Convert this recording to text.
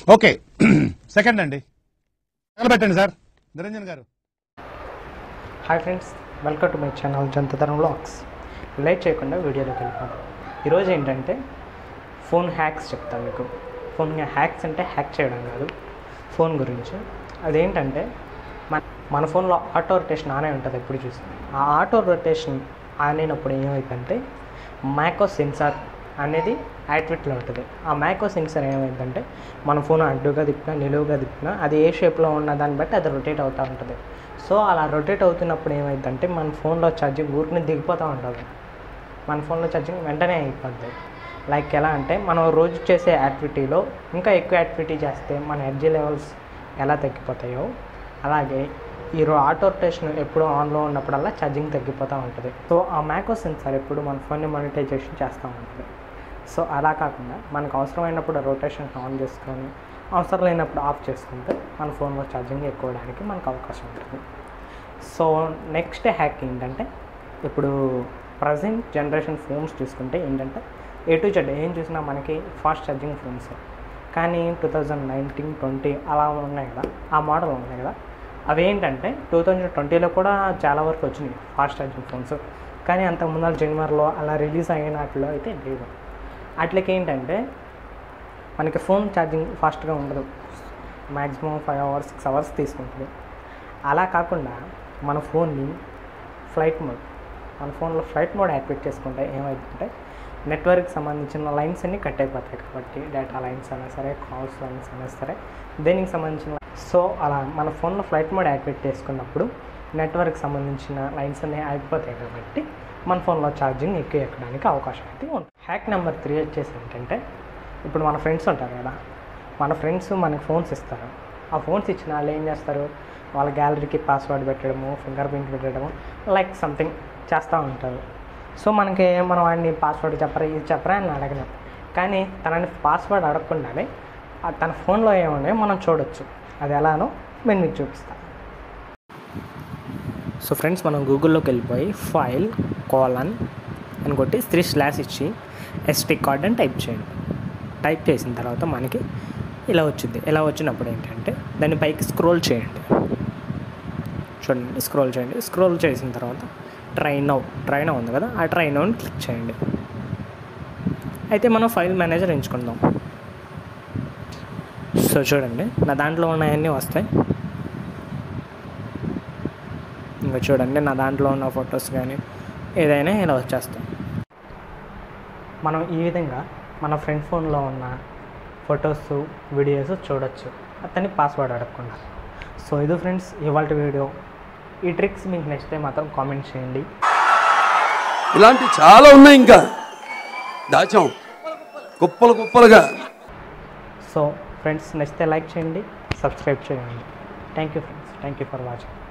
okay second అండి పెట్టండి sir Niranjan గారు hi friends welcome to my channel జంతధరం వ్లాగ్స్ లేట్ చేయకుండా వీడియోలోకి వెళ్ళిపోతాం ఈరోజు ఏంటంటే ఫోన్ హ్యాక్స్ చెప్తాను మీకు ఫోన్ హ్యాక్స్ అంటే హ్యాక్ చేయడం కాదు ఫోన్ గురించి అదేంటంటే మన మన ఫోన్లో ఆటో రొటేషన్ ఆనే ఉంటుంది ఎప్పుడు చూసి ఆ ఆటో రొటేషన్ ఆన్ అయినప్పుడు ఏమైందంటే మ్యాకో సెన్సార్ అనేది యాక్టివిటీలో ఉంటుంది ఆ మ్యాకో సెన్సార్ ఏమైందంటే మన ఫోన్ అడ్డుగా తిప్పినా నిలువుగా తిప్పినా అది ఏ షేప్లో ఉన్న దాన్ని బట్టి అది రొటేట్ అవుతూ ఉంటుంది సో అలా రొటేట్ అవుతున్నప్పుడు ఏమైందంటే మన ఫోన్లో ఛార్జింగ్ ఊరికి దిగిపోతూ ఉంటుంది మన ఫోన్లో ఛార్జింగ్ వెంటనే అయిపోద్ది లైక్ ఎలా అంటే మనం రోజు చేసే యాక్టివిటీలో ఇంకా ఎక్కువ యాక్టివిటీ చేస్తే మన ఎనర్జీ లెవెల్స్ ఎలా తగ్గిపోతాయో అలాగే ఈ రో- ఆటో రొటేషన్ ఎప్పుడు ఆన్లో ఉన్నప్పుడల్లా ఛార్జింగ్ తగ్గిపోతూ ఉంటుంది సో ఆ మ్యాకో సెన్సార్ ఎప్పుడు మన ఫోన్ని మానిటైజేషన్ చేస్తూ ఉంటుంది సో అలా కాకుండా మనకు అవసరమైనప్పుడు రొటేషన్ ఆన్ చేసుకొని అవసరం లేనప్పుడు ఆఫ్ చేసుకుంటే మన ఫోన్లో ఛార్జింగ్ ఎక్కువడానికి మనకు అవకాశం ఉంటుంది సో నెక్స్ట్ హ్యాక్ ఏంటంటే ఇప్పుడు ప్రజెంట్ జనరేషన్ ఫోన్స్ చూసుకుంటే ఏంటంటే ఏ టు జెడ్ ఏం చూసినా మనకి ఫాస్ట్ ఛార్జింగ్ ఫోన్స్ కానీ టూ థౌజండ్ నైన్టీన్ ట్వంటీ అలా ఉన్నాయి కదా ఆ మోడల్ ఉన్నాయి కదా అవి ఏంటంటే టూ థౌజండ్ ట్వంటీలో కూడా చాలా వరకు వచ్చినాయి ఫాస్ట్ ఛార్జింగ్ ఫోన్స్ కానీ అంత ముందర జనవరిలో అలా రిలీజ్ అయిన వాటిలో అయితే లేవు వాటికి ఏంటంటే మనకి ఫోన్ ఛార్జింగ్ ఫాస్ట్గా ఉండదు maximum five hours six hours తీసుకుంటుంది అలా కాకుండా మన ఫోన్ని ఫ్లైట్ మోడ్ మన ఫోన్లో ఫ్లైట్ మోడ్ యాక్టివేట్ చేసుకుంటే ఏమైందంటే నెట్వర్క్కి సంబంధించిన లైన్స్ అన్నీ కట్ అయిపోతాయి కాబట్టి డేటా లైన్స్ అయినా సరే కాల్స్ లైన్స్ అయినా సరే దేనికి సంబంధించిన సో అలా మన ఫోన్లో ఫ్లైట్ మోడ్ యాక్టివేట్ చేసుకున్నప్పుడు నెట్వర్క్ సంబంధించిన లైన్స్ అన్నీ అయిపోతాయి కాబట్టి మన ఫోన్లో ఛార్జింగ్ ఎక్కువ ఎక్కడానికి అవకాశం అయితే ఉంది హ్యాక్ నెంబర్ త్రీ వచ్చేసి ఏంటంటే ఇప్పుడు మన ఫ్రెండ్స్ ఉంటారు కదా మన ఫ్రెండ్స్ మనకి ఫోన్స్ ఇస్తారు ఆ ఫోన్స్ ఇచ్చిన వాళ్ళు ఏం చేస్తారు వాళ్ళ గ్యాలరీకి పాస్వర్డ్ పెట్టడము ఫింగర్ ప్రింట్ పెట్టడము లైక్ సంథింగ్ చేస్తూ ఉంటారు సో మనకి మనం వాడిని పాస్వర్డ్ చెప్పరా ఇది చెప్పరా అని అడగలేం కానీ తనని పాస్వర్డ్ అడగకుండానే ఆ తన ఫోన్లో ఏమున్నాయో మనం చూడొచ్చు అది ఎలానో నేను మీకు చూపిస్తాను సో ఫ్రెండ్స్ మనం గూగుల్లోకి వెళ్ళిపోయి ఫైల్ కాలన్ అని కొట్టి త్రీ స్లాష్ ఇచ్చి ఎస్టీ కార్డ్ అని టైప్ చేయండి టైప్ చేసిన తర్వాత మనకి ఇలా వచ్చింది ఇలా వచ్చినప్పుడు ఏంటంటే దాన్ని పైకి స్క్రోల్ చేయండి చూడండి స్క్రోల్ చేయండి స్క్రోల్ చేసిన తర్వాత ట్రైన్ అవుట్ ట్రైన్ ఉంది కదా ఆ ట్రైన్ అవుట్ క్లిక్ చేయండి అయితే మనం ఫైల్ మేనేజర్ ఎంచుకుందాం సో చూడండి నా దాంట్లో ఉన్నాయన్నీ వస్తాయి ఇంకా చూడండి నా దాంట్లో ఉన్న ఫొటోస్ కానీ ఏదైనా ఇలా వచ్చేస్తాయి మనం ఈ విధంగా మన ఫ్రెండ్ ఫోన్లో ఉన్న ఫొటోస్ వీడియోస్ చూడొచ్చు అతన్ని పాస్వర్డ్ అడగకుండా సో ఇది ఫ్రెండ్స్ ఇవాళ వీడియో ఈ ట్రిక్స్ మీకు నచ్చితే మాత్రం కామెంట్ చేయండి ఇలాంటి చాలా ఉన్నాయి ఇంకా దాచాం కుప్పలు కుప్పలుగా సో ఫ్రెండ్స్ నచ్చితే లైక్ చేయండి సబ్స్క్రైబ్ చేయండి thank you friends thank you for watching